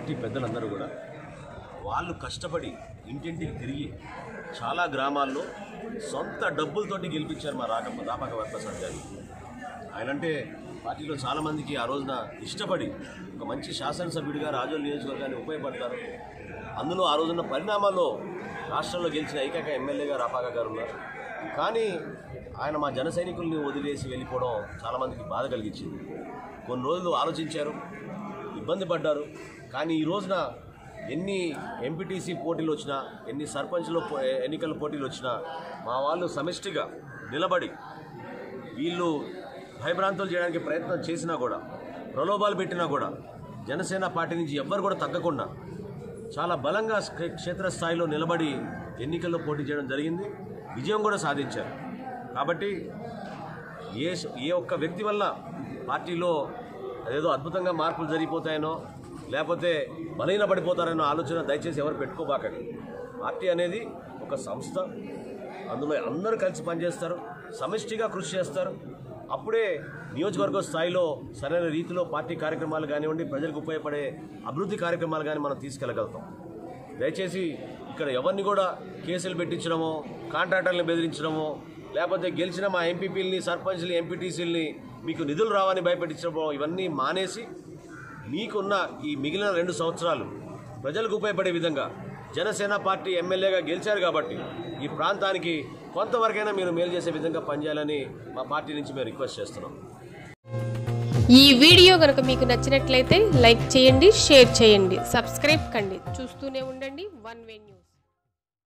party పెద్దలందరూ కూడా వాళ్ళు కష్టపడి ఇంటింటికి తిరిగి చాలా గ్రామాల్లో సొంత డబ్బులతోటి గెలిపించారు మా రాక రాపాక వరప్రసాద్ గారు ఆయనంటే పార్టీలో చాలామందికి ఆ రోజున ఇష్టపడి ఒక మంచి శాసనసభ్యుడిగా రాజోల్ నియోజకవర్గాన్ని ఉపయోగపడతారు అందులో ఆ రోజున పరిణామాల్లో రాష్ట్రంలో గెలిచిన ఏకైక ఎమ్మెల్యేగా రాపాక గారు ఉన్నారు కానీ ఆయన మా జన సైనికుల్ని వదిలేసి వెళ్ళిపోవడం చాలామందికి బాధ కలిగించింది కొన్ని రోజులు ఆలోచించారు ఇబ్బంది పడ్డారు కానీ ఈ రోజున ఎన్ని ఎంపీటీసీ పోటీలు వచ్చినా ఎన్ని సర్పంచ్లో పో- ఎన్నికల పోటీలు వచ్చినా మా వాళ్ళు సమిష్టిగా నిలబడి వీళ్ళు భయభ్రాంతులు చేయడానికి ప్రయత్నం చేసినా కూడా ప్రలోభాలు పెట్టినా కూడా జనసేన పార్టీ నుంచి ఎవ్వరు కూడా తగ్గకుండా చాలా బలంగా క్షే- క్షేత్రస్థాయిలో నిలబడి ఎన్నికల్లో పోటీ చేయడం జరిగింది విజయం కూడా సాధించారు కాబట్టి ఏ ఏ ఒక్క వ్యక్తి వల్ల పార్టీలో అదేదో అద్భుతంగా మార్పులు జరిగిపోతాయనో లేకపోతే బలహీన పడిపోతారనో ఆలోచన దయచేసి ఎవరు పెట్టుకోబాకండి పార్టీ అనేది ఒక సంస్థ అందులో అందరూ కలిసి పనిచేస్తారు సమిష్టిగా కృషి చేస్తారు అప్పుడే నియోజకవర్గ స్థాయిలో సరైన రీతిలో పార్టీ కార్యక్రమాలు కానివ్వండి ప్రజలకు ఉపయోగపడే అభివృద్ధి కార్యక్రమాలు కానీ మనం తీసుకెళ్ళగలుగుతాం దయచేసి ఇక్కడ ఎవరిని కూడా కేసులు పెట్టించడమో కాంట్రాక్టర్ని బెదిరించడమో లేకపోతే గెలిచిన మా ఎంపీపీలని సర్పంచ్ని ఎంపీటీసీలని మీకు నిధులు రావని భయపెట్టించడమో ఇవన్నీ మానేసి మీకున్న ఈ మిగిలిన రెండు సంవత్సరాలు ప్రజలకు ఉపయోగపడే విధంగా జనసేన పార్టీ ఎమ్మెల్యేగా గెలిచారు కాబట్టి ఈ ప్రాంతానికి కొంతవరకైనా మీరు మేలు చేసే విధంగా పనిచేయాలని మా పార్టీ నుంచి మేము రిక్వెస్ట్ చేస్తున్నాం ఈ వీడియో కనుక మీకు నచ్చినట్లయితే లైక్ చేయండి షేర్ చేయండి సబ్స్క్రైబ్ కండి చూస్తూనే ఉండండి వన్ వే న్యూస్